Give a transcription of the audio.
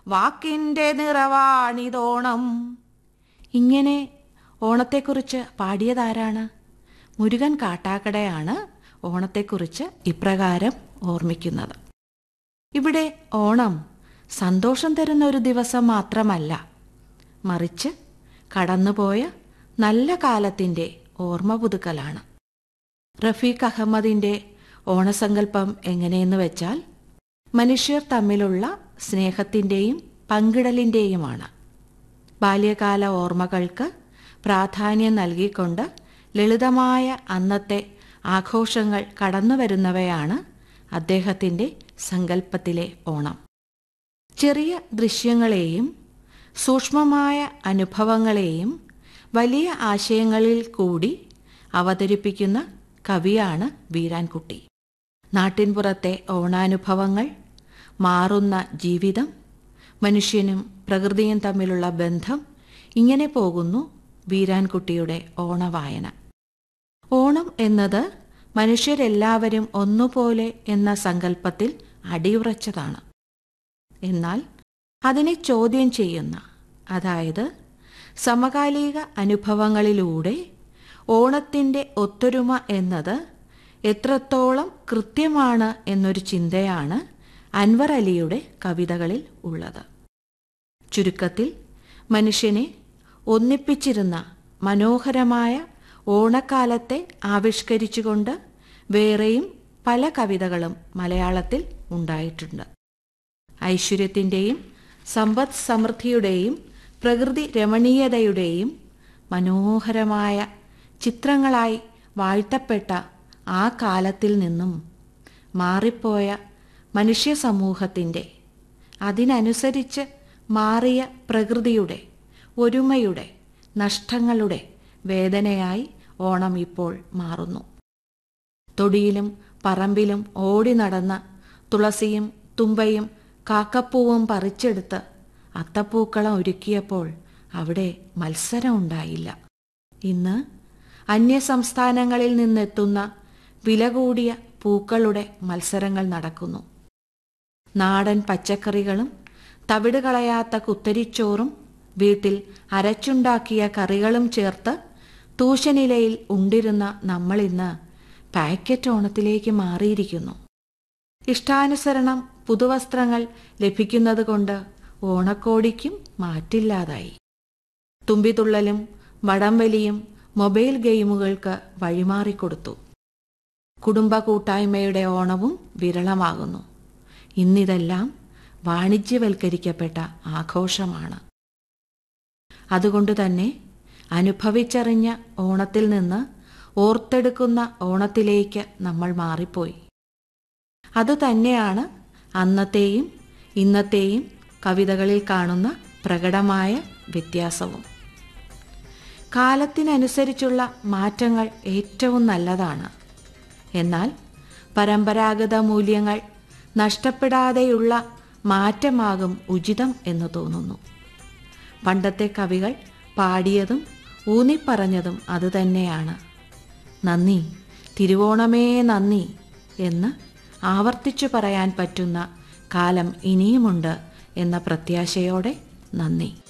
വാക്കിൻ്റെ നിറവാണിതോണം ഇങ്ങനെ ഓണത്തെക്കുറിച്ച് പാടിയതാരാണ് മുരുകൻ കാട്ടാക്കടയാണ് ഓണത്തെക്കുറിച്ച് ഇപ്രകാരം ഓർമ്മിക്കുന്നത് ഇവിടെ ഓണം സന്തോഷം തരുന്ന ഒരു ദിവസം മാത്രമല്ല മറിച്ച് കടന്നുപോയ നല്ല കാലത്തിൻ്റെ ഓർമ്മ പുതുക്കലാണ് റഫീഖ് അഹമ്മദിൻ്റെ ഓണസങ്കല്പം എങ്ങനെയെന്ന് വെച്ചാൽ മനുഷ്യർ തമ്മിലുള്ള സ്നേഹത്തിൻ്റെയും പങ്കിടലിൻ്റെയുമാണ് ബാല്യകാല ഓർമ്മകൾക്ക് പ്രാധാന്യം നൽകിക്കൊണ്ട് ലളിതമായ അന്നത്തെ ആഘോഷങ്ങൾ കടന്നു വരുന്നവയാണ് അദ്ദേഹത്തിൻ്റെ സങ്കല്പത്തിലെ ഓണം ചെറിയ ദൃശ്യങ്ങളെയും സൂക്ഷ്മമായ അനുഭവങ്ങളെയും വലിയ ആശയങ്ങളിൽ കൂടി അവതരിപ്പിക്കുന്ന കവിയാണ് വീരാൻകുട്ടി നാട്ടിൻപുറത്തെ ഓണാനുഭവങ്ങൾ മാറുന്ന ജീവിതം മനുഷ്യനും പ്രകൃതിയും തമ്മിലുള്ള ബന്ധം ഇങ്ങനെ പോകുന്നു വീരാൻകുട്ടിയുടെ ഓണവായന ഓണം എന്നത് മനുഷ്യരെല്ലാവരും ഒന്നുപോലെ എന്ന സങ്കല്പത്തിൽ അടിയുറച്ചതാണ് എന്നാൽ അതിനെ ചോദ്യം ചെയ്യുന്ന അതായത് സമകാലിക അനുഭവങ്ങളിലൂടെ ഓണത്തിൻ്റെ ഒത്തൊരുമ എന്നത് എത്രത്തോളം കൃത്യമാണ് എന്നൊരു ചിന്തയാണ് അൻവർ അലിയുടെ കവിതകളിൽ ഉള്ളത് ചുരുക്കത്തിൽ മനുഷ്യനെ ഒന്നിപ്പിച്ചിരുന്ന മനോഹരമായ ഓണക്കാലത്തെ ആവിഷ്കരിച്ചുകൊണ്ട് വേറെയും പല കവിതകളും മലയാളത്തിൽ ഉണ്ടായിട്ടുണ്ട് ഐശ്വര്യത്തിൻ്റെയും സമ്പദ് സമൃദ്ധിയുടെയും പ്രകൃതി രമണീയതയുടെയും മനോഹരമായ ചിത്രങ്ങളായി വാഴ്ത്തപ്പെട്ട ആ കാലത്തിൽ നിന്നും മാറിപ്പോയ മനുഷ്യ സമൂഹത്തിൻ്റെ അതിനനുസരിച്ച് മാറിയ പ്രകൃതിയുടെ ഒരുമയുടെ നഷ്ടങ്ങളുടെ വേദനയായി ഓണം ഇപ്പോൾ മാറുന്നു തൊടിയിലും പറമ്പിലും ഓടി നടന്ന തുളസിയും തുമ്പയും കാക്കപ്പൂവും പറിച്ചെടുത്ത് അത്തപ്പൂക്കളം ഒരുക്കിയപ്പോൾ അവിടെ മത്സരം ഉണ്ടായില്ല ഇന്ന് അന്യസംസ്ഥാനങ്ങളിൽ നിന്നെത്തുന്ന വില കൂടിയ പൂക്കളുടെ മത്സരങ്ങൾ നടക്കുന്നു നാടൻ പച്ചക്കറികളും തവിട് കളയാത്ത കുത്തരിച്ചോറും വീട്ടിൽ അരച്ചുണ്ടാക്കിയ കറികളും ചേർത്ത് തൂശനിലയിൽ ഉണ്ടിരുന്ന നമ്മളിന്ന് പാക്കറ്റ് ഓണത്തിലേക്ക് മാറിയിരിക്കുന്നു ഇഷ്ടാനുസരണം പുതുവസ്ത്രങ്ങൾ ലഭിക്കുന്നതുകൊണ്ട് ഓണക്കോടിക്കും മാറ്റില്ലാതായി തുമ്പിതുള്ളലും വടംവലിയും മൊബൈൽ ഗെയിമുകൾക്ക് വഴിമാറിക്കൊടുത്തു കുടുംബ കൂട്ടായ്മയുടെ ഓണവും വിരളമാകുന്നു ഇന്നിതെല്ലാം വാണിജ്യവൽക്കരിക്കപ്പെട്ട ആഘോഷമാണ് അതുകൊണ്ട് തന്നെ അനുഭവിച്ചറിഞ്ഞ ഓണത്തിൽ നിന്ന് ഓർത്തെടുക്കുന്ന ഓണത്തിലേക്ക് നമ്മൾ മാറിപ്പോയി അതുതന്നെയാണ് അന്നത്തെയും ഇന്നത്തെയും കവിതകളിൽ കാണുന്ന പ്രകടമായ വ്യത്യാസവും കാലത്തിനനുസരിച്ചുള്ള മാറ്റങ്ങൾ ഏറ്റവും നല്ലതാണ് എന്നാൽ പരമ്പരാഗത മൂല്യങ്ങൾ നഷ്ടപ്പെടാതെയുള്ള മാറ്റമാകും ഉചിതം എന്ന് തോന്നുന്നു പണ്ടത്തെ കവികൾ പാടിയതും ഊന്നിപ്പറഞ്ഞതും അതുതന്നെയാണ് നന്ദി തിരുവോണമേ നന്ദി എന്ന് ആവർത്തിച്ചു പറയാൻ പറ്റുന്ന കാലം ഇനിയുമുണ്ട് എന്ന പ്രത്യാശയോടെ നന്ദി